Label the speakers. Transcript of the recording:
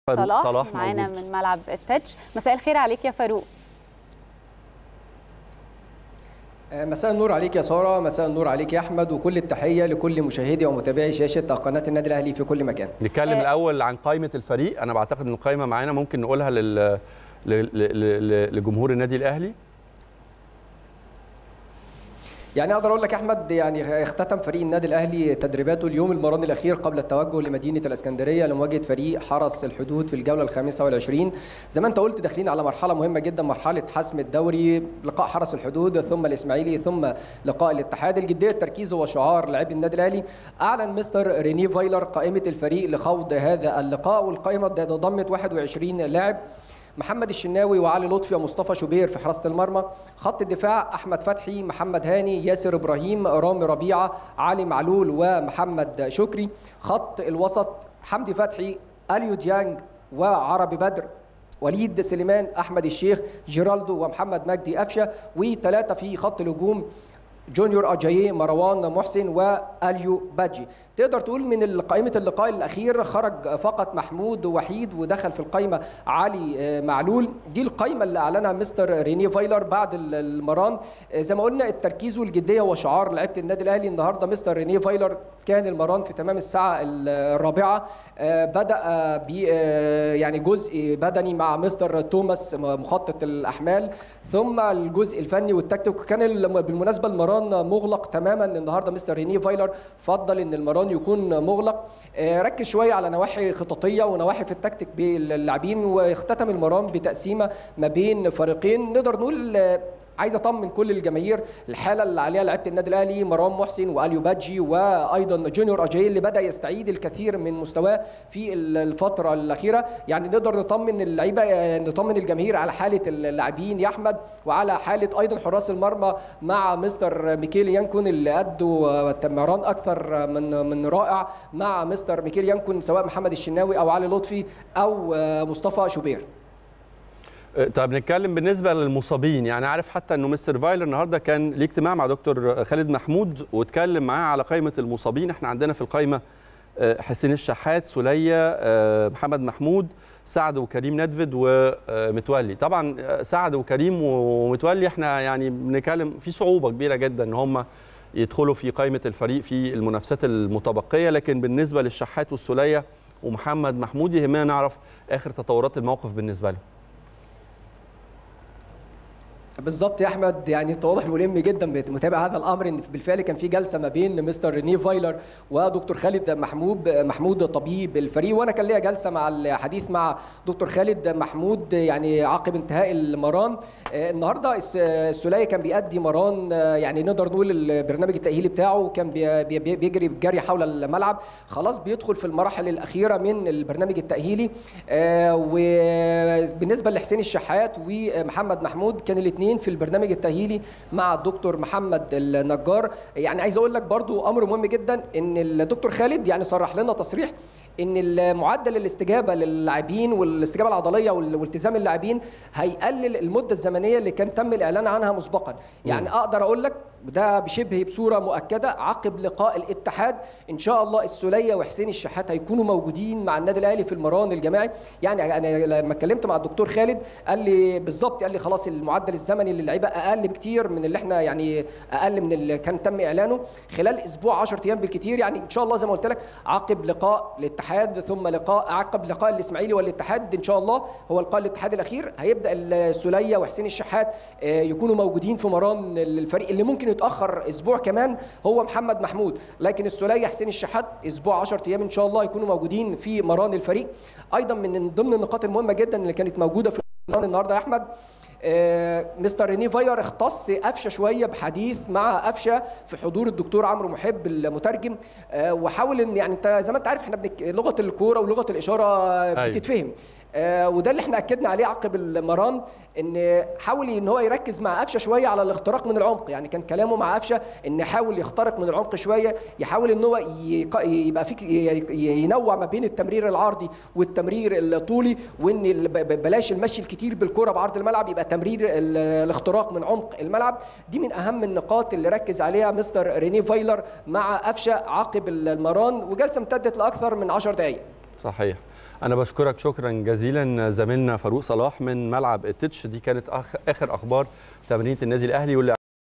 Speaker 1: فاروق
Speaker 2: صلاح,
Speaker 1: صلاح
Speaker 2: معانا
Speaker 1: موجود.
Speaker 2: من ملعب التتش مساء الخير عليك يا فاروق
Speaker 3: مساء النور عليك يا ساره مساء النور عليك يا احمد وكل التحيه لكل مشاهدي ومتابعي شاشه قناه النادي الاهلي في كل مكان
Speaker 1: نتكلم
Speaker 2: آه.
Speaker 1: الاول عن قائمه الفريق انا بعتقد ان القائمه معانا ممكن نقولها لل ل- ل- ل- لجمهور النادي الاهلي
Speaker 3: يعني اقدر اقول لك يا احمد يعني اختتم فريق النادي الاهلي تدريباته اليوم المران الاخير قبل التوجه لمدينه الاسكندريه لمواجهه فريق حرس الحدود في الجوله الخامسه والعشرين زي ما انت قلت داخلين على مرحله مهمه جدا مرحله حسم الدوري لقاء حرس الحدود ثم الاسماعيلي ثم لقاء الاتحاد الجديه التركيز هو شعار لاعبي النادي الاهلي اعلن مستر ريني فايلر قائمه الفريق لخوض هذا اللقاء والقائمه ضمت 21 لاعب محمد الشناوي وعلي لطفي ومصطفى شوبير في حراسه المرمى خط الدفاع احمد فتحي محمد هاني ياسر ابراهيم رامي ربيعه علي معلول ومحمد شكري خط الوسط حمدي فتحي اليو ديانج وعربي بدر وليد سليمان احمد الشيخ جيرالدو ومحمد مجدي قفشه وثلاثه في خط الهجوم جونيور اجاييه مروان محسن واليو باجي تقدر تقول من قائمة اللقاء الأخير خرج فقط محمود وحيد ودخل في القائمة علي آه، معلول دي القائمة اللي أعلنها مستر ريني فايلر بعد ال- المران آه، زي ما قلنا التركيز والجدية وشعار لعيبة النادي الأهلي النهاردة مستر ريني فايلر كان المران في تمام الساعة ال- الرابعة آه، بدأ آه، ب آه، يعني جزء بدني مع مستر توماس مخطط الأحمال ثم الجزء الفني والتكتيك وكان ال- بالمناسبة المران مغلق تماما النهارده مستر ريني فايلر فضل ان المران يكون مغلق آه، ركز شويه على نواحي خططيه ونواحي في التكتيك باللاعبين واختتم المران بتقسيمه ما بين فريقين نقدر نقول آه، عايز اطمن كل الجماهير الحاله اللي عليها لعيبه النادي الاهلي مروان محسن واليو باجي وايضا جونيور اجاي اللي بدا يستعيد الكثير من مستواه في الفتره الاخيره يعني نقدر نطمن اللعيبه آه، نطمن الجماهير على حاله اللاعبين يا احمد وعلى حاله ايضا حراس المرمى مع مستر ميكيل يانكون اللي ادوا آه، تمران اكثر من من رائع مع مستر ميكيل يانكون سواء محمد الشناوي او علي لطفي او آه، مصطفى شوبير
Speaker 1: آه، طب نتكلم بالنسبه للمصابين يعني عارف حتى انه مستر فايلر النهارده كان ليه اجتماع مع دكتور خالد محمود واتكلم معاه على قائمه المصابين احنا عندنا في القائمه آه، حسين الشحات سوليه آه، محمد محمود سعد وكريم ندفد ومتولي طبعا آه، سعد وكريم ومتولي احنا يعني بنتكلم في صعوبه كبيره جدا ان هم يدخلوا في قائمه الفريق في المنافسات المتبقيه لكن بالنسبه للشحات والسوليه ومحمد محمود يهمنا نعرف اخر تطورات الموقف بالنسبه له
Speaker 3: بالظبط يا احمد يعني انت واضح ملم جدا متابع هذا الامر ان بالفعل كان في جلسه ما بين مستر ريني فايلر ودكتور خالد محمود محمود طبيب الفريق وانا كان ليا جلسه مع الحديث مع دكتور خالد محمود يعني عقب انتهاء المران آه، النهارده الس- السوليه كان بيأدي مران آه، يعني نقدر نقول البرنامج التأهيلي بتاعه كان بي- بي- بي- بيجري بجري حول الملعب خلاص بيدخل في المراحل الأخيرة من البرنامج التأهيلي آه، وبالنسبة لحسين الشحات ومحمد محمود كان الاثنين في البرنامج التأهيلي مع الدكتور محمد النجار يعني عايز اقول لك برضو امر مهم جدا ان الدكتور خالد يعني صرح لنا تصريح ان معدل الاستجابه للاعبين والاستجابه العضليه وال- والتزام اللاعبين هيقلل المده الزمنيه اللي كان تم الاعلان عنها مسبقا يعني اقدر اقول لك ده بشبه بصوره مؤكده عقب لقاء الاتحاد ان شاء الله السوليه وحسين الشحات هيكونوا موجودين مع النادي الاهلي في المران الجماعي يعني انا لما اتكلمت مع الدكتور خالد قال لي بالظبط قال لي خلاص المعدل الزمني للعيبه اقل بكتير من اللي احنا يعني اقل من اللي كان تم اعلانه خلال اسبوع 10 ايام بالكتير يعني ان شاء الله زي ما قلت لك عقب لقاء الاتحاد ثم لقاء عقب لقاء الاسماعيلي والاتحاد ان شاء الله هو لقاء الاتحاد الاخير هيبدا السوليه وحسين الشحات آه، يكونوا موجودين في مران الفريق اللي ممكن يتاخر اسبوع كمان هو محمد محمود لكن السوليه حسين الشحات اسبوع 10 ايام ان شاء الله يكونوا موجودين في مران الفريق ايضا من ضمن النقاط المهمه جدا اللي كانت موجوده في المران النهارده يا احمد آه، مستر ريني فاير اختص قفشه شويه بحديث مع قفشه في حضور الدكتور عمرو محب المترجم آه، وحاول ان يعني انت زي ما انت عارف احنا بنك... لغه الكوره ولغه الاشاره
Speaker 1: أيوة.
Speaker 3: بتتفهم آه، وده اللي احنا اكدنا عليه عقب المران ان حاول ان هو يركز مع قفشه شويه على الاختراق من العمق يعني كان كلامه مع قفشه ان يحاول يخترق من العمق شويه يحاول ان هو يق- يبقى في ينوع ما بين التمرير العرضي والتمرير الطولي وان ال- ب- ب- بلاش المشي الكتير بالكره بعرض الملعب يبقى تمرير ال- الاختراق من عمق الملعب دي من اهم النقاط اللي ركز عليها مستر ريني فايلر مع قفشه عقب المران وجلسه امتدت لاكثر من 10 دقائق
Speaker 1: صحيح انا بشكرك شكرا جزيلا زميلنا فاروق صلاح من ملعب التتش دي كانت آخ- اخر اخبار تمرينه النادي الاهلي واللي